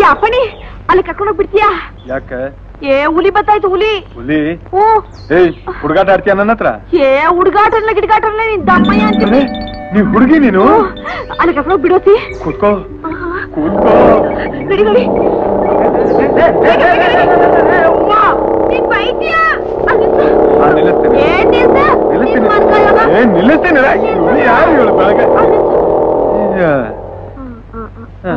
ಅಪ್ಪಣಿ ಅಲ್ಲಿ ಕರ್ಕೊಂಡೋಗ್ ಬಿಡ್ತೀಯಾ ಯಾಕೆ ಏ ಹುಲಿ ಬತ್ತಾಯ್ತು ಹುಲಿ ಹುಲಿ ಹ್ಞೂ ಏಯ್ ಹುಡುಗಾಟ ಆಡ್ತೀಯ ನನ್ನ ಹತ್ರ ಏ ಹುಡುಗಾಟಲ್ಲ ಗಿಡಗಾಟಲ್ಲ ನೀನ್ ದಮ್ಮಯ್ಯ ಅಂತೀನಿ ನೀವ್ ಹುಡುಗಿ ನೀನು ಹ್ಞೂ. ಅಲ್ಲಿ ಕರ್ಕೊಂಡೋಗ್ ಬಿಡೋತಿ ಕೂತ್ಕೋ ಕೂತ್ಕೋ ನಡಿ ನಡಿ ನೀನ್ ಬೈತೀಯಾ ಅಲ್ಲಿ ನಿಲ್ಸು. ಆ, ನಿಲ್ಲಿಸ್ತೀನಿ. ಏ ನಿಲ್ಸು. ನಿಲ್ಲಿಸ್ತೀನಿ. ನಿನ್ ಮನ್ಕಯ್ಯಾಗ. ಏ ನಿಲ್ಲಿಸ್ತೀನಿ ರಾ. ಹುಲಿ ಯಾರು ಇವಳು ಬೆಳಗ್ಗೆ ಅಲ್ಲಿ ನಿಲ್ಸು. ಅಯ್ಯ. ಹ.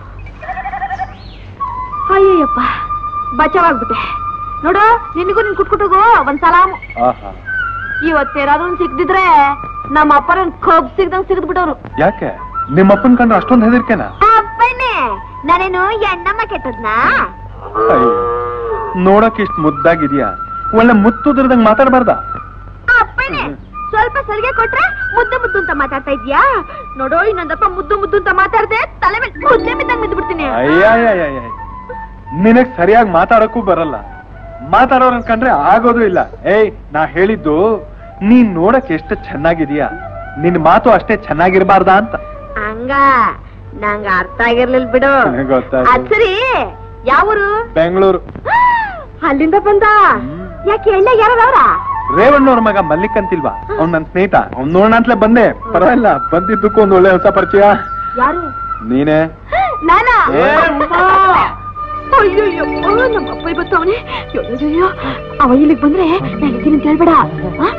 ಅಯ್ಯಯ್ಯಪ್ಪ ಬಚಾವಾಗ್ಬಿಟ್ಟೆ ನೋಡು ನಿನಗೂ ನಿನ್ ಕುಟ್ಕುಟುಗು ಒಂದ್ ಸಲಾಮ್ ಆಹಾ ಇವತ್ತೇನಾದ್ರು ಸಿಕ್ದಿದ್ರೆ ನಮ್ಮ ಅಪ್ಪನ ಕಬ್ ಸಿಗ್ದಂಗ್ ಸಿಗದ್ ಬಿಡೋರು ಯಾಕೆ ನಿಮ್ಮಪ್ಪನ್ ಕಂಡ್ರೆ ಅಷ್ಟೊಂದು ಹೆದರ್ಕೆನ ಅಪ್ಪನೇ ನಾನೇನು ಎಣ್ಣಮ್ಮ ಕೆಟ್ಟದ್ನಾ ಅಯ್ಯೋ ನೋಡಕ್ ಇಷ್ಟ್ ಮುದ್ದಾಗಿದ್ಯಾ ಒಳ್ಳೆ ಮುತ್ತುದ್ರದಂಗ್ ಮಾತಾಡ್ಬಾರ್ದ ಅಪ್ಪನೇ ಸ್ವಲ್ಪ ಸಲಿಗೆ ಕೊಟ್ರೆ ಮುದ್ದು ಮುದ್ದು ಅಂತ ಮಾತಾಡ್ತಾ ಇದ್ಯಾ ನೋಡು ಇನ್ನೊಂದಪ್ಪ ಮುದ್ದು ಮುದ್ದು ಅಂತ ಮಾತಾಡ್ದೆ ತಲೆ ಮೇಲೆ ಮುದ್ದೆ ಬಿದ್ದಂಗ್ ಬಿದ್ದು ಬಿಡ್ತೀನಿ ಅಯ್ಯಯ್ಯಯ್ಯ ನಿನಗ್ ಸರಿಯಾಗಿ ಮಾತಾಡಕ್ಕೂ ಬರಲ್ಲ ಮಾತಾಡೋರ್ ಕಂಡ್ರೆ ಆಗೋದು ಇಲ್ಲ ಏಯ್ ನಾ ಹೇಳಿದ್ದು ನೀನ್ ನೋಡಕ್ ಎಷ್ಟು ಚೆನ್ನಾಗಿದೀಯಾ ನಿನ್ ಮಾತು ಅಷ್ಟೇ ಚೆನ್ನಾಗಿರ್ಬಾರ್ದಾ ಅಂತ ಹಂಗ ನಂಗ ಅರ್ಥ ಆಗಿರ್ಲಿಲ್ ಬಿಡು ಗೊತ್ತಾಯ್ತು. ಅದ್ ಸರಿ ಯಾವೂರು ಬೆಂಗಳೂರು ಅಲ್ಲಿಂದ ಬಂದ ಹ್ಮ್. ಯಾಕೆ ಎಣ್ಣೆ ಯಾರವ್ರ ರೇವಣ್ಣವ್ರ ಮಗ ಮಲ್ಲಿಕ್ ಅಂತಿಲ್ವಾ ಅವ್ನ್ ನನ್ ಸ್ನೇಹಿತ ಅವ್ನ್ ನೋಡೋಣ ಅಂತಲೇ ಬಂದೆ ಪರವಾಗಿಲ್ಲ ಬಂದಿದ್ದಕ್ಕೂ ಒಂದ್ ಒಳ್ಳೆ ಹೊಸ ಪರಿಚಯ ಯಾರು ನೀನೇ ನಾನಾ ಏ, ಉಮ್ಮಾ! ಅಯ್ಯಯ್ಯೋ ನಮ್ಮ ಅಪ್ಪ ಇವತ್ತು ಅವನೇ ಅಯ್ಯೋ ಅವ ಇಲ್ಲಿಗೆ ಬಂದ್ರೆ ನಾನು ಇದ್ದೀನಿ ಅಂತ ಹೇಳ್ಬೇಡ ಆ?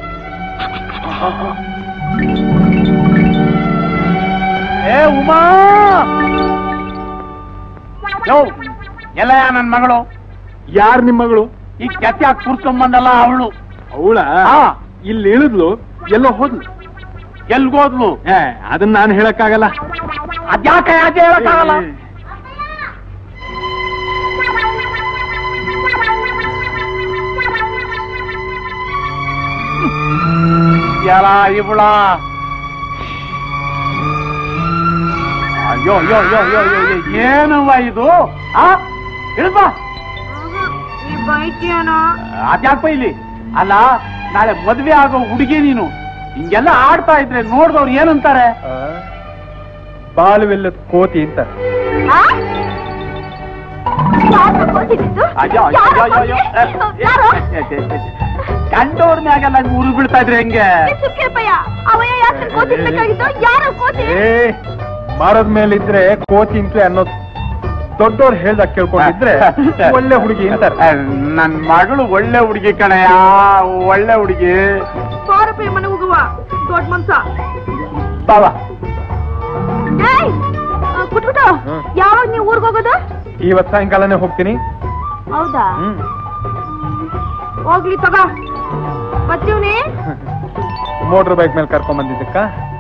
ಏ ಉಮಾ ಯೋ ಎಲ್ಲ ನನ್ ಮಗಳು ಯಾರ್ ನಿಮ್ ಮಗಳು ಈ ಕೆತ್ತಾಕ್ ಕೂರ್ಸ್ಕೊಂಬಂದಲ್ಲ ಅವಳು ಅವಳ ಹಾ. ಇಲ್ಲಿ ಇಳಿದ್ಲು ಎಲ್ಲೋ ಹೋದ್ಲು ಎಲ್ಗೋದ್ಲು ಏ ಅದನ್ನ ನಾನು ಹೇಳಕ್ಕಾಗಲ್ಲ ಅದ್ಯಾಕೆ ಅದೇ ಹೇಳಕ್ಕಾಗಲ್ಲ ಎಲ್ಲ ಇವಳ ಅಯ್ಯೋ ಅಯ್ಯೋ ಅಯ್ಯೋ ಅಯ್ಯೋ ಅಯ್ಯೋ ಅಯ್ಯೋ, ಏನವ್ವ ಇದು ಆ ಇಳಿದ್ಬಾ ನೀ ಬೈತೀಯನೋ ಅದ್ಯಾಕಪ್ಪ ಇಲ್ಲಿ ಅಲ್ಲ ನಾಳೆ ಮದ್ವೆ ಆಗೋ ಹುಡುಗಿ ನೀನು ಹಿಂಗೆಲ್ಲ ಆಡ್ತಾ ಇದ್ರೆ ನೋಡ್ದವ್ರು ಏನಂತಾರೆ ಬಾಲುವೆಲ್ಲದ ಕೋತಿ ಅಂತ ಆ? ಯಾರ್ನ ಕೊಡ್ತಿದ್ದಿದ್ದು? ಅಯ್ಯೋ ಅಯ್ಯೋ ಯಾರು ಅಯ್ಯೋ ಅಯ್ಯೋ ಕೊಡ್ತಿ- ಯಾರು? ಕಂಡವ್ರ ಮ್ಯಾಗೆಲ್ಲ ಉರು ಬೀಳ್ತಾ ಇದ್ರೆ ಹೆಂಗೆ ನೀ ಸುಮ್ಕಿರಪ್ಪಯ್ಯ. ಅವಯ್ಯ ಯಾಕೆ ಕೋತಿರ್ಬೇಕಾಗಿತ್ತು ಯಾರು ಕೋತಿ ಏ ಮರದ ಮೇಲಿದ್ರೆ ಕೋತಿ ಅಂತ ಅನ್ನೋದು ದೊಡ್ಡವ್ರು ಹೇಳ್ದಾಗ ಕೇಳ್ಕೊಂಡಿದ್ರೆ ಒಳ್ಳೆ ಹುಡುಗಿ ಅಂತಾರೆ ನನ್ ಮಗಳು ಒಳ್ಳೆ ಹುಡುಗಿ ಕಣಯ್ಯ ಒಳ್ಳೆ ಹುಡುಗಿ ಬಾರಪ್ಪ ಮನೆ ಹೋಗುವ ದೊಡ್ಡ ಮನ್ಸ ಬಾಬಾ ಏಯ್ ಕುಟ್ಬಿಟ್ಟು ಹ್ಮ್. ಯಾವಾಗ ನೀವು ಊರ್ಗ್ ಹೋಗೋದು ಇವತ್ ಸಾಯಂಕಾಲನೇ ಹೋಗ್ತೀನಿ ಹೌದಾ ಹ್ಮ್ ಹೋಗ್ಲಿ ತಗೋ ಬರ್ತೀವ್ನಿ ಮೋಟರ್ ಬೈಕ್ ಮೇಲೆ ಕರ್ಕೊಂಡ್ ಬಂದಿದ್ದಕ್ಕ